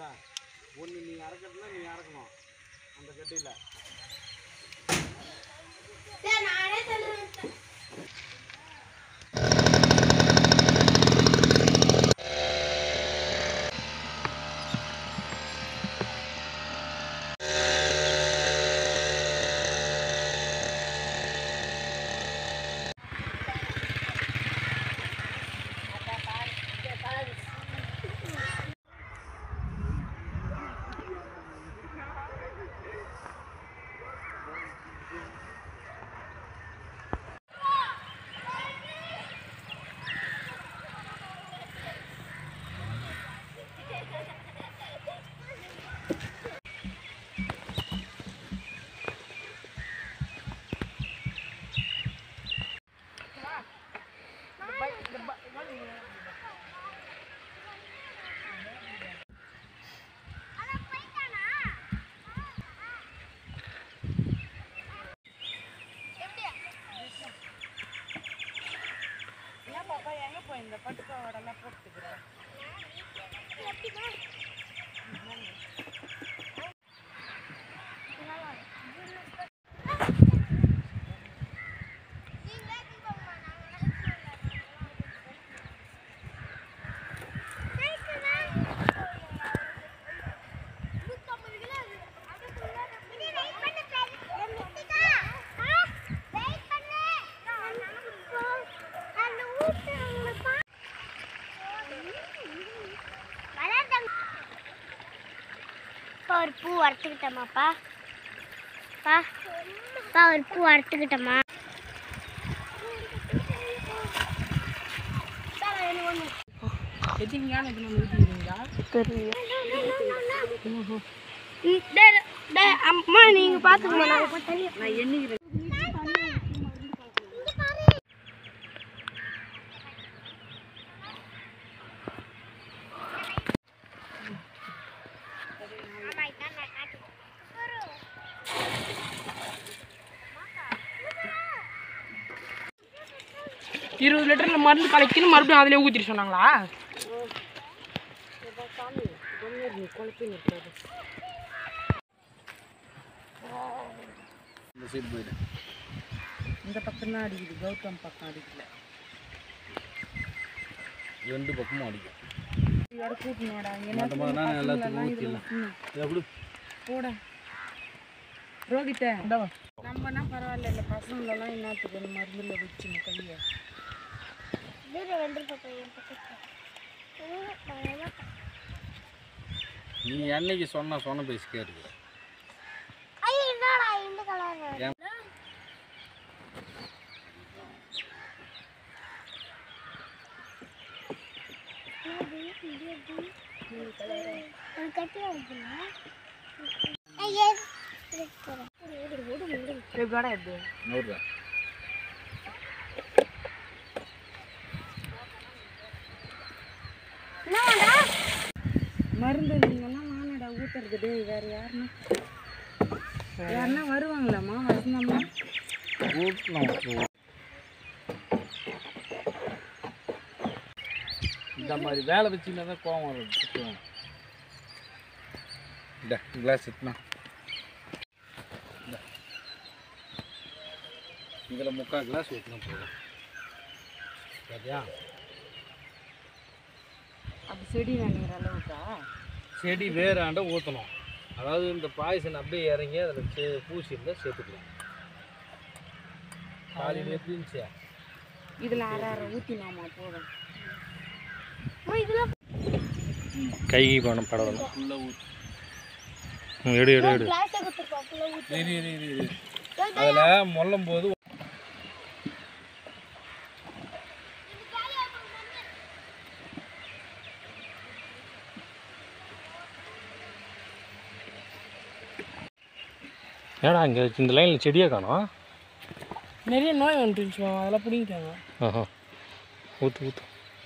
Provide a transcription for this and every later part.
புரியுதா ஒன்று நீ அறக்கிறதுல நீ அறக்கணும் அந்த கட்டியில் நானே சொல்றேன் ஏன் பாப்பா எங்க போய் இந்த பட்டு பாவாடெல்லாம் போட்டுக்கிறேன் ஒரு பூ வறுத்துக்கிட்டோமாப்பா பா பா ஒரு பூ வறுத்துக்கிட்டோமா எதிங்கான இது நம்ம ஊற்றிக்கிறீங்களா அம்மா நீங்க பாத்துக்கமா நான் எண்ணிக்கிறேன் இருபது லிட்டர்ல மருந்து கலக்கின்னு மறுபடியும் அதிலே ஊற்றிட்டு சொன்னாங்களா இந்த சைடு போயிடு இந்த பக்கம் தான் அடிக்குது கௌதம் பக்கம் அடிக்கல ரெண்டு பக்கமும் அடிக்கும் யாரும் கூட்டணும்டா மொத்த மொதனா எல்லாத்துக்கும் ஊற்றிடலாம் எப்படி போட ரோகித்த நம்மனா பரவாயில்ல இந்த பசங்களெல்லாம் என்னத்துக்கு இந்த மருந்துல வச்சுன்னு கையை நீ என்னைக்கு சொன்ன சொன்ன பேசி கேட்டுக்க ஏன் கடை இது நூறுரூவா மருந்து நீங்கெல்லாம் வாங்கடா ஊத்துறது டேய் வேற யாருன்னா யாருன்னா வருவாங்களாம்மா வரணும்மா ஊட்டணும் இந்த மாதிரி வேலை வச்சுன்னா தான் கோவம் வரும் திட்டுவாங்க. இந்த கிளாஸ் எத்தனா இதில் முக்கால் கிளாஸ் ஊற்றினா போதும் சரியா அப்போ செடி நினைக்கிற அளவுக்கா செடி வேறாண்ட ஊற்றணும் அதாவது இந்த பாய்சன் அப்படியே இறங்கி அதில் சே பூசி இருந்தால் சேர்த்துக்கலாம் காலையில் எப்படி இருந்துச்சு இதில் அரை அரை ஊற்றினாமா போதும் கைக்கு பணம் படம் ஃபுல்லாக ஊற்றி எடு எடு எடு இரு இரு இரு இரு அதில் மொல்லும் போது ஏடா இங்கே இந்த லைனில் செடியே காணோம் நிறைய நோய் வந்துருச்சு அதெல்லாம் பிடிங்கிட்டாங்க ஆஹா ஊற்று ஊற்று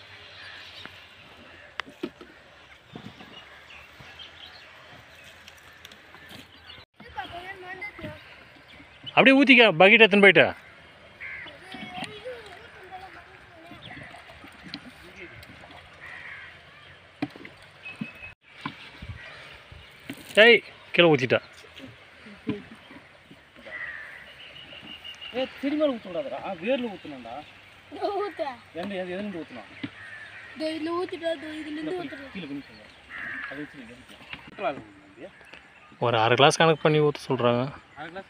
அப்படியே ஊற்றிக்க பக்கெட் எடுத்துன்னு போயிட்டு ஏய் கீழே ஊற்றிட்டா ஏ திரும்ப ஊற்ற விடாதடா வேரில் ஊற்றணும்டா ஊற்ற எந்த எது எதுலேருந்து ஊற்றணும் இதில் ஊற்றிட்டு இதுலேருந்து ஊற்றுறேன் கீழே கொஞ்சம் சொல்லுங்கள் அதை வச்சு நீங்கள் ஊற்றலாம் அப்படியே ஒரு அரை கிளாஸ் கணக்கு பண்ணி ஊற்ற சொல்கிறாங்க அரை கிளாஸ்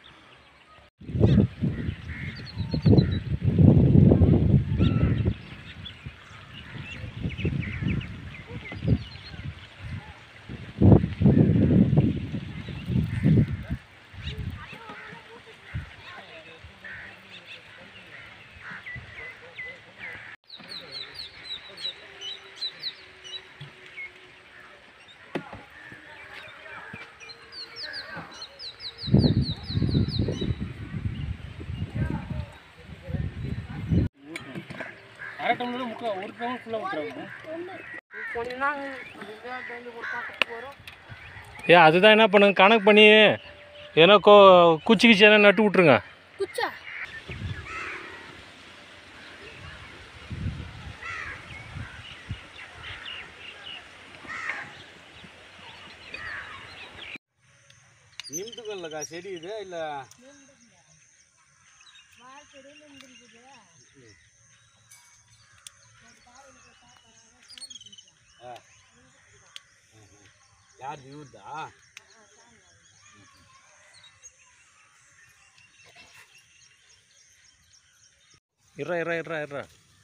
அரை டம்ளர் முக்கா ஒரு டம்ளர் ஃபுல்லாக ஊற்றுறாங்க கொஞ்ச நாள் இதுதான் தண்ணி கொடுத்தா போகிறோம் ஏ அதுதான் என்ன பண்ணுங்க கணக்கு பண்ணி ஏன்னா கோ குச்சி கிச்சி எதனா நட்டு விட்ருங்க குச்சா நிமித்துக்கல்லக்கா செடி இது இல்லை யார் இவர்தா இறா இறா இறா இறா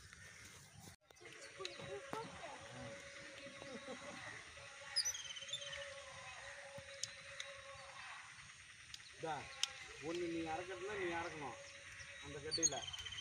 இதா ஒன்று நீ அறக்கணும்னா நீ அறக்கணும் அந்த கட்டியில்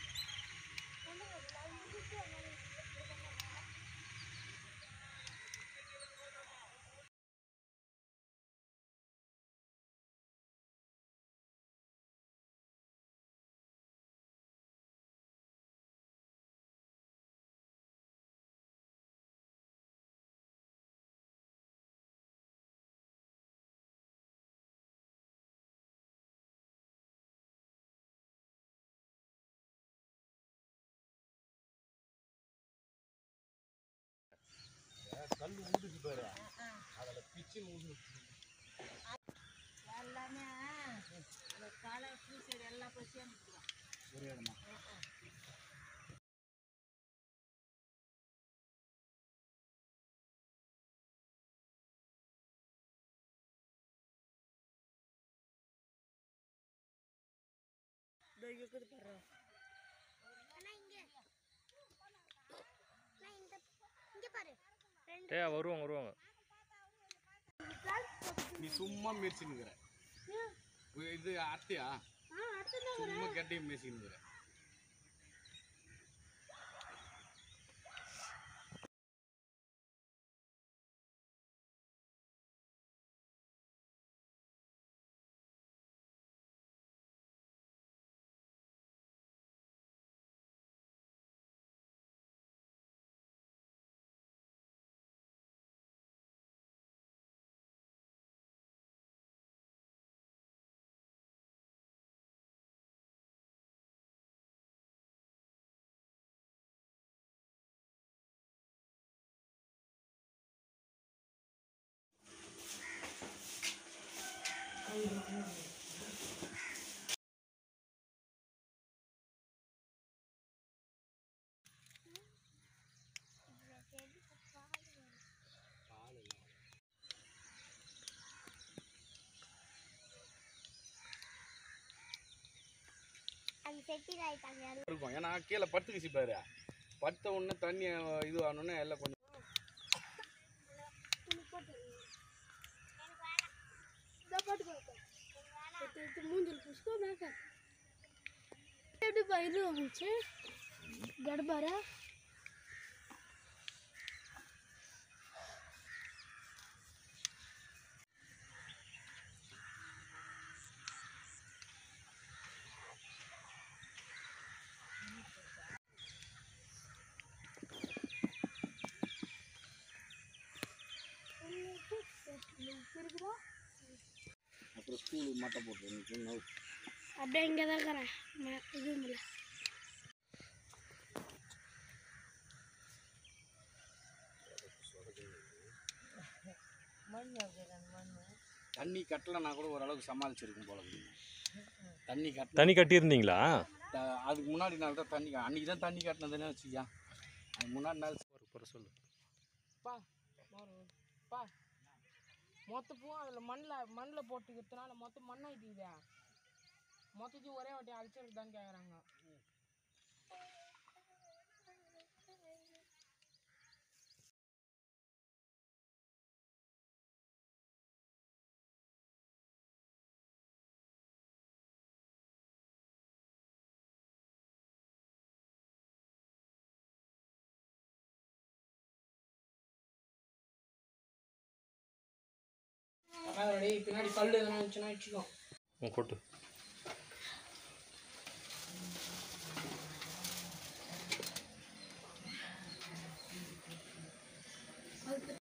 கல் உண்டுச்சு பாரு அதில் பிச்சு உண்டு எல்லாமே அந்த களை பூசெடி எல்லாம் போய் சேர்ந்துக்கிறோம் ஒரே இடமா இருக்குது பாரு இங்கே பாரு ரெண்டு ஏ வருவாங்க வருவாங்க நீ சும்மா மேய்ச்சினுக்கிற இது அத்தையா சும்மா கட்டியை மேய்ச்சினுக்கிற அது செட்டில் ஆயிட்டாங்க இருக்கும் ஏன்னா கீழே படுத்துக்கிச்சு பாரு படுத்த உடனே தண்ணி இது ஆனோடனே எல்லாம் கொஞ்சம் மூஞ்சில் புஷ்கோ மேக்க எப்படி பயிர் வந்துச்சு கடுபாரா இருக்குதா அப்புறம் ஸ்கூலுக்கு மட்டை போட்டு அப்படியே இங்கே தான் இருக்கிறேன் இது இல்லை மண் இருக்குது அந்த மண் தண்ணி கட்டலைன்னா கூட ஓரளவுக்கு சமாளிச்சிருக்கும் போல இருக்குது. தண்ணி கட்ட தண்ணி கட்டியிருந்தீங்களா அதுக்கு முன்னாடி நாள் தான் தண்ணி அன்றைக்கி தான் தண்ணி கட்டினதுன்னு வச்சுக்கியா அதுக்கு முன்னாடி நாள் போகிற சொல்லு பா மரம் பா மொத்த பூவும் அதில் மண்ணில் மண்ணில் போட்டுக்கிறதுனால மொத்தம் மண்ணாயிட்டுக்குதே மொத்தத்தையும் ஒரே வாட்டி அழிச்சிருக்குதான்னு கேட்குறாங்க பின்னாடி கல் எதனா இருந்துச்சுன்னா வச்சுக்கோ ம் கொட்டு